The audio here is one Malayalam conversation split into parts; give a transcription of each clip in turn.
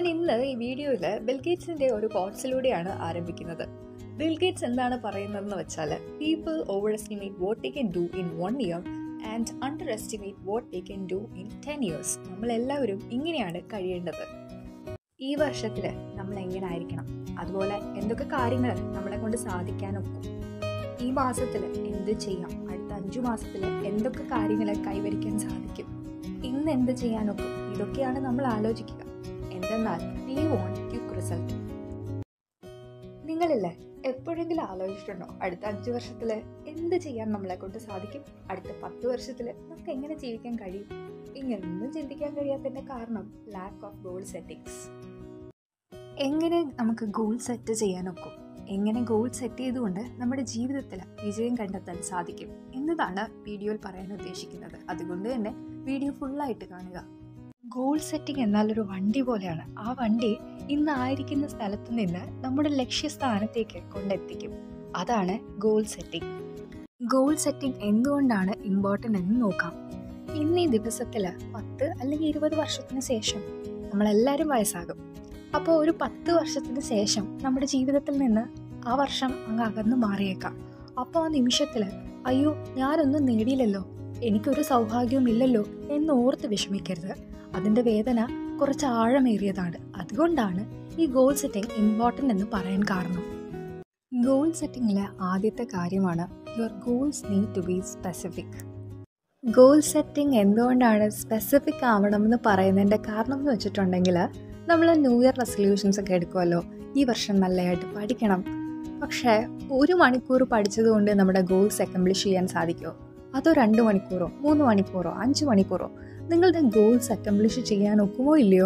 ഞാൻ ഇന്ന് ഈ വീഡിയോയിൽ ബിൽഗേറ്റ്സിന്റെ ഒരു കോട്സിലൂടെയാണ് ആരംഭിക്കുന്നത് ബിൽഗേറ്റ്സ് എന്താണ് പറയുന്നതെന്ന് വെച്ചാൽ people overestimate what they can do in one year and underestimate what they can do in ten years നമ്മളെല്ലാവരും ഇങ്ങനെയാണ് കഴിയേണ്ടത് ഈ വർഷത്തിൽ നമ്മൾ എങ്ങനെ ആയിരിക്കണം അതുപോലെ എന്തൊക്കെ കാര്യങ്ങൾ നമ്മളെ കൊണ്ട് സാധിക്കാനൊക്കും ഈ മാസത്തിൽ എന്ത് ചെയ്യാം അടുത്ത അഞ്ചു മാസത്തിൽ എന്തൊക്കെ കാര്യങ്ങൾ കൈവരിക്കാൻ സാധിക്കും ഇന്ന് എന്ത് ചെയ്യാനൊക്കും ഇതൊക്കെയാണ് നമ്മൾ ആലോചിക്കുക എന്തെന്നാൽ വി വോണ്ട് ക്യുക്ക് റിസൾട്ട് നിങ്ങളില്ലേ എപ്പോഴെങ്കിലും ആലോചിച്ചിട്ടുണ്ടോ അടുത്ത അഞ്ചു വർഷത്തിൽ എന്ത് ചെയ്യാൻ നമ്മളെ കൊണ്ട് സാധിക്കും അടുത്ത പത്ത് വർഷത്തിൽ നമുക്ക് എങ്ങനെ ജീവിക്കാൻ കഴിയും ഇങ്ങനൊന്നും ചിന്തിക്കാൻ കഴിയാത്തതിന്റെ കാരണം ലാക്ക് ഓഫ് ഗോൾ സെറ്റിങ്സ് എങ്ങനെ നമുക്ക് ഗോൾ സെറ്റ് ചെയ്യാനൊക്കും എങ്ങനെ ഗോൾ സെറ്റ് ചെയ്തുകൊണ്ട് നമ്മുടെ ജീവിതത്തിൽ വിജയം കണ്ടെത്താൻ സാധിക്കും എന്നതാണ് വീഡിയോയിൽ പറയാൻ ഉദ്ദേശിക്കുന്നത് അതുകൊണ്ട് തന്നെ വീഡിയോ ഫുള്ളായിട്ട് കാണുക ഗോൾ സെറ്റിംഗ് എന്നാൽ ഒരു വണ്ടി പോലെയാണ് ആ വണ്ടി ഇന്ന് ആയിരിക്കുന്ന സ്ഥലത്ത് നിന്ന് നമ്മുടെ ലക്ഷ്യസ്ഥാനത്തേക്ക് കൊണ്ടെത്തിക്കും അതാണ് ഗോൾ സെറ്റിംഗ് ഗോൾ സെറ്റിംഗ് എന്തുകൊണ്ടാണ് ഇമ്പോർട്ടൻ്റ് എന്ന് നോക്കാം ഇന്ന് ഈ ദിവസത്തിൽ പത്ത് അല്ലെങ്കിൽ ഇരുപത് വർഷത്തിന് ശേഷം നമ്മളെല്ലാവരും വയസ്സാകും അപ്പോൾ ഒരു പത്ത് വർഷത്തിന് ശേഷം നമ്മുടെ ജീവിതത്തിൽ നിന്ന് ആ വർഷം അങ്ങ് അകന്നു മാറിയേക്കാം അപ്പോൾ ആ നിമിഷത്തിൽ അയ്യോ ഞാനൊന്നും നേടിയില്ലല്ലോ എനിക്കൊരു സൗഭാഗ്യവും ഇല്ലല്ലോ എന്ന് ഓർത്ത് വിഷമിക്കരുത് അതിൻ്റെ വേദന കുറച്ച് ആഴമേറിയതാണ് അതുകൊണ്ടാണ് ഈ ഗോൾ സെറ്റിംഗ് ഇമ്പോർട്ടൻ്റ് എന്ന് പറയാൻ കാരണം ഗോൾ സെറ്റിങ്ങിലെ ആദ്യത്തെ കാര്യമാണ് your goals need to be specific goal setting എന്തുകൊണ്ടാണ് സ്പെസിഫിക് ആവണമെന്ന് പറയുന്നതിൻ്റെ കാരണം എന്ന് വെച്ചിട്ടുണ്ടെങ്കിൽ നമ്മൾ ന്യൂ ഇയർ റെസൊല്യൂഷൻസ് ഒക്കെ എടുക്കുമല്ലോ ഈ വർഷം നല്ലതായിട്ട് പഠിക്കണം പക്ഷേ ഒരു മണിക്കൂർ പഠിച്ചതുകൊണ്ട് നമ്മുടെ ഗോൾസ് അക്കംപ്ലിഷ് ചെയ്യാൻ സാധിക്കുമോ അതോ രണ്ട് മണിക്കൂറോ മൂന്ന് മണിക്കൂറോ അഞ്ച് മണിക്കൂറോ നിങ്ങളുടെ ഗോൾസ് അക്കംപ്ലിഷ് ചെയ്യാൻ ഒക്കുമോ ഇല്ലയോ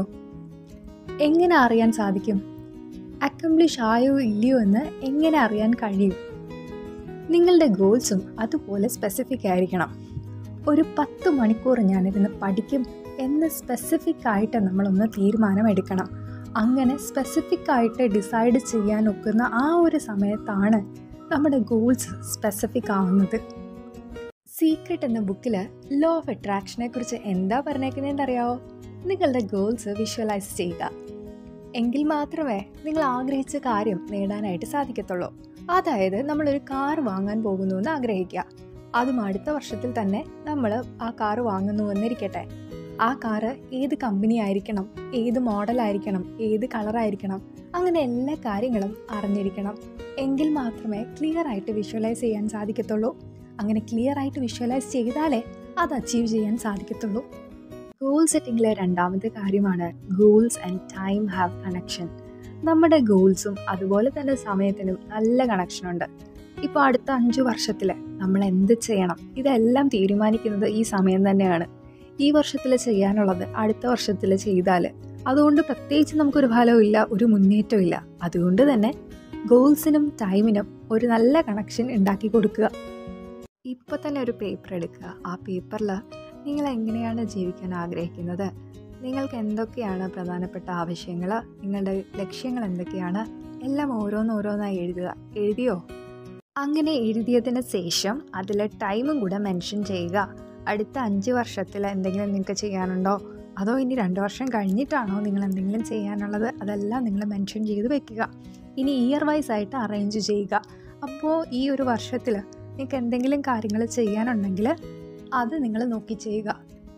എങ്ങനെ അറിയാൻ സാധിക്കും അക്കംപ്ലിഷ് ആയോ ഇല്ലയോ എന്ന് എങ്ങനെ അറിയാൻ കഴിയും നിങ്ങളുടെ ഗോൾസും അതുപോലെ സ്പെസിഫിക് ആയിരിക്കണം ഒരു പത്ത് മണിക്കൂർ ഞാനിരുന്ന് പഠിക്കും എന്ന് സ്പെസിഫിക് ആയിട്ട് നമ്മളൊന്ന് തീരുമാനമെടുക്കണം അങ്ങനെ സ്പെസിഫിക് ആയിട്ട് ഡിസൈഡ് ചെയ്യാൻ ഒക്കുന്ന ആ ഒരു സമയത്താണ് നമ്മുടെ ഗോൾസ് സ്പെസിഫിക് ആവുന്നത് സീക്രട്ട് എന്ന ബുക്കിൽ ലോ ഓഫ് അട്രാക്ഷനെ കുറിച്ച് എന്താ പറഞ്ഞേക്കുന്നതെന്ന് അറിയാവോ നിങ്ങളുടെ ഗോൾസ് വിഷ്വലൈസ് ചെയ്യുക എങ്കിൽ മാത്രമേ നിങ്ങൾ ആഗ്രഹിച്ച കാര്യം നേടാനായിട്ട് സാധിക്കത്തുള്ളൂ അതായത് നമ്മളൊരു കാർ വാങ്ങാൻ പോകുന്നു എന്ന് ആഗ്രഹിക്കുക അതും അടുത്ത വർഷത്തിൽ തന്നെ നമ്മൾ ആ കാർ വാങ്ങുന്നു എന്നിരിക്കട്ടെ ആ കാറ് ഏത് കമ്പനി ആയിരിക്കണം ഏത് മോഡലായിരിക്കണം ഏത് കളറായിരിക്കണം അങ്ങനെ എല്ലാ കാര്യങ്ങളും അറിഞ്ഞിരിക്കണം എങ്കിൽ മാത്രമേ ക്ലിയർ ആയിട്ട് വിഷ്വലൈസ് ചെയ്യാൻ സാധിക്കത്തുള്ളൂ അങ്ങനെ ക്ലിയർ ആയിട്ട് വിഷ്വലൈസ് ചെയ്താലേ അത് അച്ചീവ് ചെയ്യാൻ സാധിക്കത്തുള്ളൂ ഗോൾ സെറ്റിങ്ങിലെ രണ്ടാമത്തെ കാര്യമാണ് goals and time have connection നമ്മുടെ ഗോൾസും അതുപോലെ തന്നെ സമയത്തിനും നല്ല കണക്ഷനുണ്ട് ഇപ്പോൾ അടുത്ത അഞ്ചു വർഷത്തിൽ നമ്മൾ എന്ത് ചെയ്യണം ഇതെല്ലാം തീരുമാനിക്കുന്നത് ഈ സമയം തന്നെയാണ് ഈ വർഷത്തിൽ ചെയ്യാനുള്ളത് അടുത്ത വർഷത്തിൽ ചെയ്താൽ അതുകൊണ്ട് പ്രത്യേകിച്ച് നമുക്കൊരു ഫലവും ഇല്ല ഒരു മുന്നേറ്റവും ഇല്ല അതുകൊണ്ട് തന്നെ ഗോൾസിനും ടൈമിനും ഒരു നല്ല കണക്ഷൻ ഉണ്ടാക്കി കൊടുക്കുക ഇപ്പോൾ തന്നെ ഒരു പേപ്പർ എടുക്കുക ആ പേപ്പറിൽ നിങ്ങൾ എങ്ങനെയാണ് ജീവിക്കാൻ ആഗ്രഹിക്കുന്നത് നിങ്ങൾക്ക് എന്തൊക്കെയാണ് പ്രധാനപ്പെട്ട ആവശ്യങ്ങൾ നിങ്ങളുടെ ലക്ഷ്യങ്ങൾ എന്തൊക്കെയാണ് എല്ലാം ഓരോന്നോരോന്നായി എഴുതുക എഴുതിയോ അങ്ങനെ എഴുതിയതിന് ശേഷം അതിൽ ടൈമും കൂടെ മെൻഷൻ ചെയ്യുക അടുത്ത അഞ്ച് വർഷത്തിൽ എന്തെങ്കിലും നിങ്ങൾക്ക് ചെയ്യാനുണ്ടോ അതോ ഇനി രണ്ട് വർഷം കഴിഞ്ഞിട്ടാണോ നിങ്ങൾ എന്തെങ്കിലും ചെയ്യാനുള്ളത് അതെല്ലാം നിങ്ങൾ മെൻഷൻ ചെയ്ത് വെക്കുക ഇനി ഇയർ വൈസ് ആയിട്ട് അറേഞ്ച് ചെയ്യുക അപ്പോൾ ഈ ഒരു വർഷത്തിൽ നിങ്ങൾക്ക് എന്തെങ്കിലും കാര്യങ്ങൾ ചെയ്യാനുണ്ടെങ്കിൽ അത് നിങ്ങൾ നോക്കി ചെയ്യുക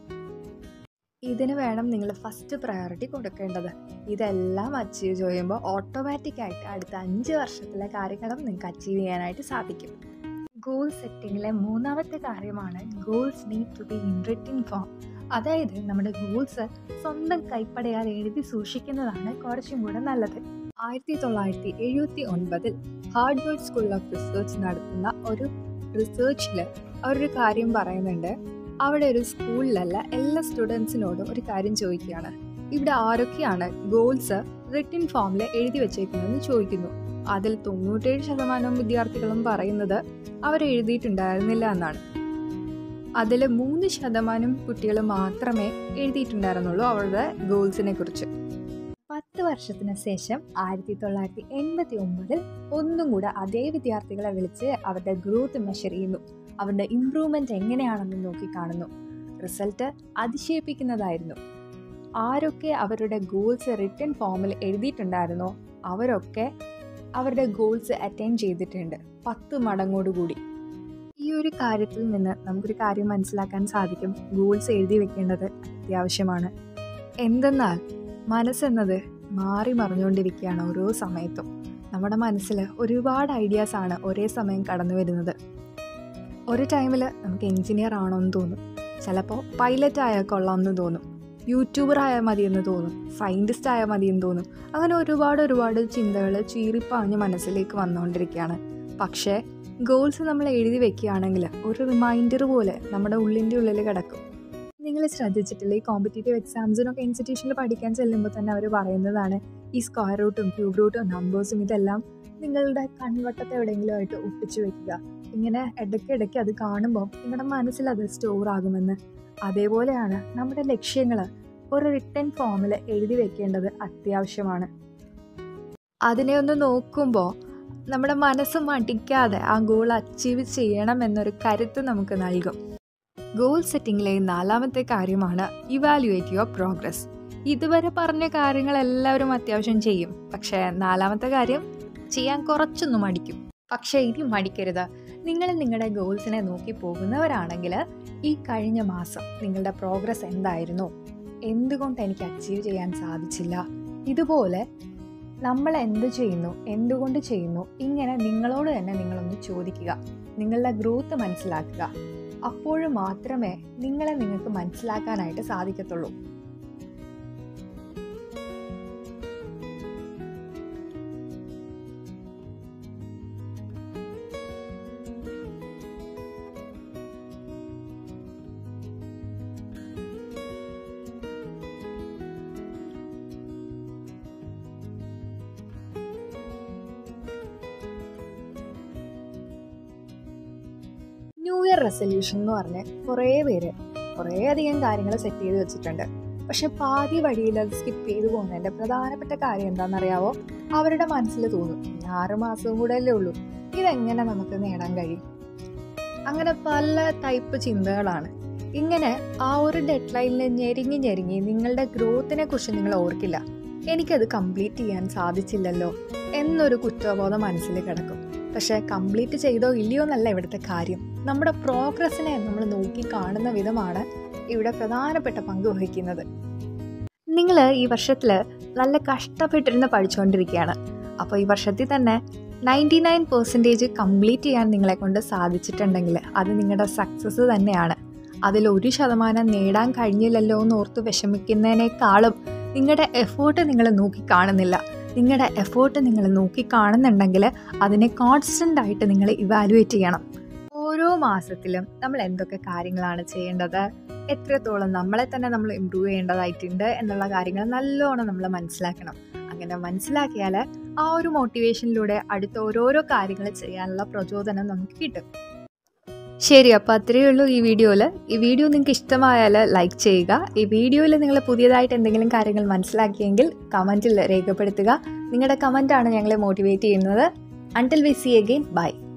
ഇതിന് വേണം നിങ്ങൾ ഫസ്റ്റ് പ്രയോറിറ്റി കൊടുക്കേണ്ടത് ഇതെല്ലാം അച്ചീവ് ചെയ്യുമ്പോൾ ഓട്ടോമാറ്റിക്കായിട്ട് അടുത്ത അഞ്ച് വർഷത്തിലെ കാര്യങ്ങളും നിങ്ങൾക്ക് അച്ചീവ് ചെയ്യാനായിട്ട് സാധിക്കും ഗോൾ സെറ്റിങ്ങിലെ മൂന്നാമത്തെ കാര്യമാണ് goals need to be in written form അതായത് നമ്മുടെ ഗോൾസ് സ്വന്തം കൈപ്പടയാൽ എഴുതി സൂക്ഷിക്കുന്നതാണ് കുറച്ചും കൂടെ നല്ലത് ആയിരത്തി തൊള്ളായിരത്തി എഴുപത്തി ഒൻപതിൽ ഹാർഡ്വേർഡ് സ്കൂൾ ഓഫ് റിസർച്ച് നടത്തുന്ന ഒരു റിസർച്ചിൽ അവരൊരു കാര്യം പറയുന്നുണ്ട് അവിടെ ഒരു സ്കൂളിലല്ല എല്ലാ സ്റ്റുഡൻസിനോടും ഒരു കാര്യം ചോദിക്കുകയാണ് ഇവിടെ ആരൊക്കെയാണ് ഗോൾസ് റിട്ടിൻ ഫോമിൽ എഴുതി വെച്ചേക്കുന്നതെന്ന് ചോദിക്കുന്നു അതിൽ തൊണ്ണൂറ്റേഴ് ശതമാനം വിദ്യാർത്ഥികളും പറയുന്നത് അവർ എഴുതിയിട്ടുണ്ടായിരുന്നില്ല എന്നാണ് അതിൽ മൂന്ന് ശതമാനം കുട്ടികൾ മാത്രമേ എഴുതിയിട്ടുണ്ടായിരുന്നുള്ളൂ അവരുടെ ഗോൾസിനെ കുറിച്ച് പത്ത് വർഷത്തിന് ശേഷം ആയിരത്തി തൊള്ളായിരത്തി എൺപത്തി ഒമ്പതിൽ ഒന്നും കൂടെ അതേ വിദ്യാർത്ഥികളെ വിളിച്ച് അവരുടെ ഗ്രോത്ത് മെഷർ ചെയ്യുന്നു അവരുടെ ഇമ്പ്രൂവ്മെന്റ് എങ്ങനെയാണെന്ന് നോക്കി കാണുന്നു റിസൾട്ട് അതിശയിപ്പിക്കുന്നതായിരുന്നു ആരൊക്കെ അവരുടെ ഗോൾസ് റിട്ടേൺ ഫോമിൽ എഴുതിയിട്ടുണ്ടായിരുന്നോ അവരൊക്കെ അവരുടെ ഗോൾസ് അറ്റൈൻ ചെയ്തിട്ടുണ്ട് പത്ത് മടങ്ങോടുകൂടി ഈ ഒരു കാര്യത്തിൽ നിന്ന് നമുക്കൊരു കാര്യം മനസ്സിലാക്കാൻ സാധിക്കും ഗോൾസ് എഴുതി വെക്കേണ്ടത് അത്യാവശ്യമാണ് എന്തെന്നാൽ മനസ്സെന്നത് മാറി മറിഞ്ഞുകൊണ്ടിരിക്കുകയാണ് ഓരോ സമയത്തും നമ്മുടെ മനസ്സിൽ ഒരുപാട് ഐഡിയാസാണ് ഒരേ സമയം കടന്നു വരുന്നത് ഒരു ടൈമിൽ നമുക്ക് എൻജിനീയർ ആണോന്ന് തോന്നും ചിലപ്പോൾ പൈലറ്റ് ആയാൽ കൊള്ളാമെന്ന് തോന്നും യൂട്യൂബർ ആയാൽ മതിയെന്ന് തോന്നും സയൻറ്റിസ്റ്റ് ആയാൽ മതിയെന്ന് തോന്നും അങ്ങനെ ഒരുപാട് ഒരുപാട് ചിന്തകൾ ചീറിപ്പാഞ്ഞ് മനസ്സിലേക്ക് വന്നുകൊണ്ടിരിക്കുകയാണ് പക്ഷേ ഗോൾസ് നമ്മൾ എഴുതി വെക്കുകയാണെങ്കിൽ ഒരു റിമൈൻഡർ പോലെ നമ്മുടെ ഉള്ളിൻ്റെ ഉള്ളിൽ കിടക്കും നിങ്ങൾ ശ്രദ്ധിച്ചിട്ടില്ല ഈ കോമ്പറ്റേറ്റീവ് എക്സാംസിനൊക്കെ ഇൻസ്റ്റിറ്റ്യൂഷനിൽ പഠിക്കാൻ ചെല്ലുമ്പോൾ തന്നെ അവർ പറയുന്നതാണ് ഈ സ്ക്വയർ റൂട്ടും ക്യൂബ് റൂട്ടും നമ്പേഴ്സും ഇതെല്ലാം നിങ്ങളുടെ കൺവട്ടത്തെ എവിടെയെങ്കിലും ആയിട്ട് ഒട്ടിച്ചു വെക്കുക ഇങ്ങനെ ഇടയ്ക്കിടയ്ക്ക് അത് കാണുമ്പോൾ നിങ്ങളുടെ മനസ്സിൽ അത് സ്റ്റോർ ആകുമെന്ന് അതേപോലെയാണ് നമ്മുടെ ലക്ഷ്യങ്ങൾ ഒരു റിട്ടേൺ ഫോമിൽ എഴുതി വെക്കേണ്ടത് അത്യാവശ്യമാണ് അതിനെ ഒന്ന് നോക്കുമ്പോൾ നമ്മുടെ മനസ്സ് മടിക്കാതെ ആ ഗോൾ അച്ചീവ് ചെയ്യണം എന്നൊരു കരുത്ത് നമുക്ക് നൽകും ഗോൾ സെറ്റിങ്ങിലെ നാലാമത്തെ കാര്യമാണ് ഇവാലുവേറ്റ് യുവർ പ്രോഗ്രസ് ഇതുവരെ പറഞ്ഞ കാര്യങ്ങൾ എല്ലാവരും അത്യാവശ്യം ചെയ്യും പക്ഷേ നാലാമത്തെ കാര്യം ചെയ്യാൻ കുറച്ചൊന്നും മടിക്കും പക്ഷേ ഇനി മടിക്കരുത് നിങ്ങൾ നിങ്ങളുടെ ഗോൾസിനെ നോക്കി പോകുന്നവരാണെങ്കിൽ ഈ കഴിഞ്ഞ മാസം നിങ്ങളുടെ പ്രോഗ്രസ് എന്തായിരുന്നു എന്തുകൊണ്ട് എനിക്ക് അച്ചീവ് ചെയ്യാൻ സാധിച്ചില്ല ഇതുപോലെ നമ്മൾ എന്ത് ചെയ്യുന്നു എന്തുകൊണ്ട് ചെയ്യുന്നു ഇങ്ങനെ നിങ്ങളോട് തന്നെ നിങ്ങളൊന്ന് ചോദിക്കുക നിങ്ങളുടെ ഗ്രോത്ത് മനസ്സിലാക്കുക അപ്പോൾ മാത്രമേ നിങ്ങളെ നിങ്ങൾക്ക് മനസ്സിലാക്കാനായിട്ട് സാധിക്കത്തുള്ളൂ ന്യൂ ഇയർ റെസൊല്യൂഷൻ എന്ന് പറഞ്ഞ് കുറേ പേര് കുറേ അധികം കാര്യങ്ങൾ സെറ്റ് ചെയ്ത് വെച്ചിട്ടുണ്ട് പക്ഷെ പാതി വഴിയിൽ അത് സ്കിപ്പ് ചെയ്തു പോകുന്നതിൻ്റെ പ്രധാനപ്പെട്ട കാര്യം എന്താണെന്നറിയാവോ അവരുടെ മനസ്സിൽ തോന്നും "ഇനി ആറ് മാസവും കൂടെ അല്ലേ ഉള്ളൂ ഇതെങ്ങനെ നമുക്ക് നേടാൻ കഴിയും അങ്ങനെ പല ടൈപ്പ് ചിന്തകളാണ് ഇങ്ങനെ ആ ഒരു ഡെഡ് ലൈനിൽ ഞെരുങ്ങി ഞെരുങ്ങി നിങ്ങളുടെ ഗ്രോത്തിനെ കുറിച്ച് നിങ്ങൾ ഓർക്കില്ല എനിക്കത് കംപ്ലീറ്റ് ചെയ്യാൻ സാധിച്ചില്ലല്ലോ എന്നൊരു കുറ്റബോധം മനസ്സിൽ കിടക്കും പക്ഷെ കംപ്ലീറ്റ് ചെയ്തോ ഇല്ലയോ എന്നല്ല ഇവിടുത്തെ കാര്യം നമ്മുടെ പ്രോഗ്രസ്സിനെ നമ്മൾ നോക്കി കാണുന്ന വിധമാണ് ഇവിടെ പ്രധാനപ്പെട്ട പങ്ക് വഹിക്കുന്നത് നിങ്ങൾ ഈ വർഷത്തിൽ നല്ല കഷ്ടപ്പെട്ടിരുന്ന് പഠിച്ചുകൊണ്ടിരിക്കുകയാണ് അപ്പോൾ ഈ വർഷത്തിൽ തന്നെ നയൻറ്റി നയൻ പെർസെൻറ്റേജ് കംപ്ലീറ്റ് ചെയ്യാൻ നിങ്ങളെ കൊണ്ട് സാധിച്ചിട്ടുണ്ടെങ്കിൽ അത് നിങ്ങളുടെ സക്സസ് തന്നെയാണ് അതിൽ ഒരു ശതമാനം നേടാൻ കഴിഞ്ഞില്ലല്ലോ എന്ന് ഓർത്ത് വിഷമിക്കുന്നതിനേക്കാളും നിങ്ങളുടെ എഫേർട്ട് നിങ്ങൾ നോക്കി കാണുന്നില്ല നിങ്ങളുടെ എഫേർട്ട് നിങ്ങൾ നോക്കി കാണുന്നുണ്ടെങ്കിൽ അതിനെ കോൺസ്റ്റൻ്റ് ആയിട്ട് നിങ്ങൾ ഇവാലുവേറ്റ് ചെയ്യണം ഓരോ മാസത്തിലും നമ്മൾ എന്തൊക്കെ കാര്യങ്ങളാണ് ചെയ്യേണ്ടത് എത്രത്തോളം നമ്മളെ തന്നെ നമ്മൾ ഇമ്പ്രൂവ് ചെയ്യേണ്ടതായിട്ടുണ്ട് എന്നുള്ള കാര്യങ്ങൾ നല്ലോണം നമ്മൾ മനസ്സിലാക്കണം അങ്ങനെ മനസ്സിലാക്കിയാൽ ആ ഒരു മോട്ടിവേഷനിലൂടെ അടുത്ത ഓരോരോ കാര്യങ്ങൾ ചെയ്യാനുള്ള പ്രചോദനം നമുക്ക് കിട്ടും ശരി അപ്പോൾ അത്രയേ ഉള്ളൂ ഈ വീഡിയോയിൽ ഈ വീഡിയോ നിങ്ങൾക്ക് ഇഷ്ടമായാൽ ലൈക്ക് ചെയ്യുക ഈ വീഡിയോയിൽ നിങ്ങൾ പുതിയതായിട്ട് എന്തെങ്കിലും കാര്യങ്ങൾ മനസ്സിലാക്കിയെങ്കിൽ കമൻറ്റിൽ രേഖപ്പെടുത്തുക നിങ്ങളുടെ കമൻറ്റാണ് ഞങ്ങളെ മോട്ടിവേറ്റ് ചെയ്യുന്നത് until we see again by